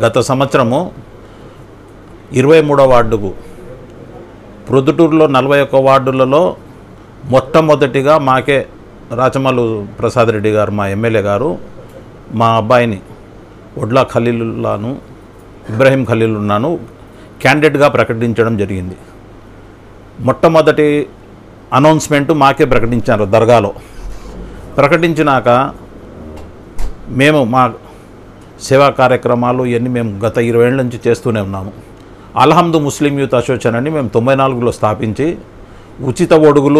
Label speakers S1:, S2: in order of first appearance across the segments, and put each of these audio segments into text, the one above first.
S1: గత సంవత్సరము ఇరవై మూడో వార్డుకు ప్రొద్దుటూరులో నలభై ఒక్క వార్డులలో మొట్టమొదటిగా మాకే రాచమల్లు ప్రసాద్ రెడ్డి గారు మా ఎమ్మెల్యే గారు మా అబ్బాయిని ఒడ్లా ఖలీలుల్లాను ఇబ్రహీం ఖలీలున్నాను క్యాండిడేట్గా ప్రకటించడం జరిగింది మొట్టమొదటి అనౌన్స్మెంట్ మాకే ప్రకటించారు దర్గాలో ప్రకటించినాక మేము మా సేవా కార్యక్రమాలు ఇవన్నీ మేము గత ఇరవై ఏళ్ళ నుంచి చేస్తూనే ఉన్నాము అల్హమ్దు ముస్లిం యూత్ అసోసియేషన్ అని మేము తొంభై నాలుగులో స్థాపించి ఉచిత ఒడుగులు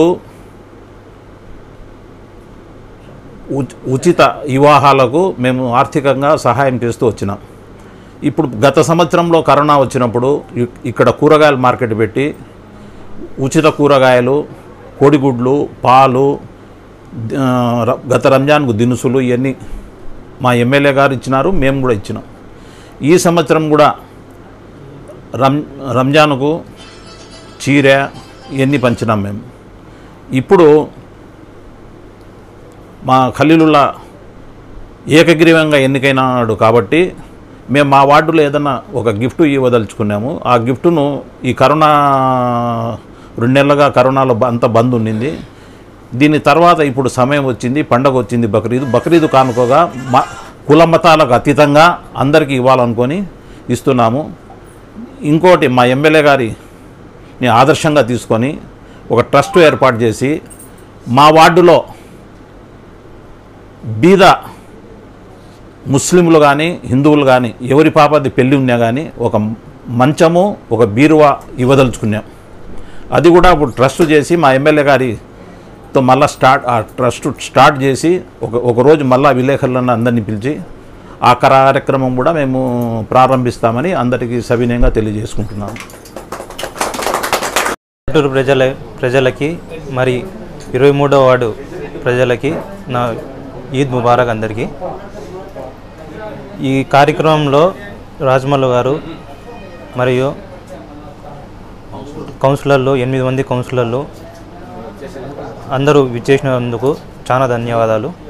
S1: ఉచ్- ఉచిత వివాహాలకు మేము ఆర్థికంగా సహాయం చేస్తూ వచ్చినాం ఇప్పుడు గత సంవత్సరంలో కరోనా వచ్చినప్పుడు ఇక్- ఇక్కడ కూరగాయల మార్కెట్ పెట్టి ఉచిత కూరగాయలు కోడిగుడ్లు పాలు ఆ, ర- గత రంజాన్కు దినుసులు ఇవన్నీ మా ఎమ్మెల్యే గారు ఇచ్చినారు మేము కూడా ఇచ్చినాం ఈ సంవత్సరం కూడా రం రంజాన్కు చీర ఇవన్నీ పంచినాం మేము ఇప్పుడు మా ఖలీలుల్లా ఏకగ్రీవంగా ఎన్నికైనాడు కాబట్టి మేము మా వార్డులో ఏదన్నా ఒక గిఫ్ట్ ఇవ్వదలుచుకున్నాము ఆ గిఫ్ట్ను ఈ కరోనా రెండు నెలలుగా కరోనాలో బ- అంత బంద్ ఉండింది దీని తర్వాత ఇప్పుడు సమయం వచ్చింది పండగ వచ్చింది బక్రీద్ బక్రీద్ కానుకోగా మా కుల మతాలకు అతీతంగా అందరికీ ఇవ్వాలనుకొని ఇస్తున్నాము ఇంకోటి మా ఎమ్మెల్యే గారి ని ఆదర్శంగా తీసుకొని ఒక ట్రస్ట్ ఏర్పాటు చేసి మా వార్డులో బీద ముస్లింలు కానీ హిందువులు కానీ ఎవరి పాపది పెళ్ళి ఉన్నా కానీ ఒక మంచము ఒక బీరువా ఇవ్వదలుచుకున్నాం అది కూడా ఇప్పుడు ట్రస్ట్ చేసి మా ఎమ్మెల్యే గారితో మళ్ళీ స్టార్ట్ ఆ ట్రస్ట్ స్టార్ట్ చేసి ఒక ఒక రోజు మళ్ళా విలేకరులను అందరినీ పిలిచి ఆ కార్యక్రమం కూడా మేము ప్రారంభిస్తామని అందరికీ సవినయంగా తెలియజేసుకుంటున్నాము
S2: పల్లెటూరు ప్రజల ప్రజలకి మరి ఇరవై మూడవ వార్డు ప్రజలకి నా ఈద్ ముబారక్ అందరికీ ఈ కార్యక్రమంలో రాజమల్లు గారు మరియు కౌన్సిలర్లు ఎనిమిది మంది కౌన్సిలర్లు అందరూ విచ్చేసినందుకు చాలా ధన్యవాదాలు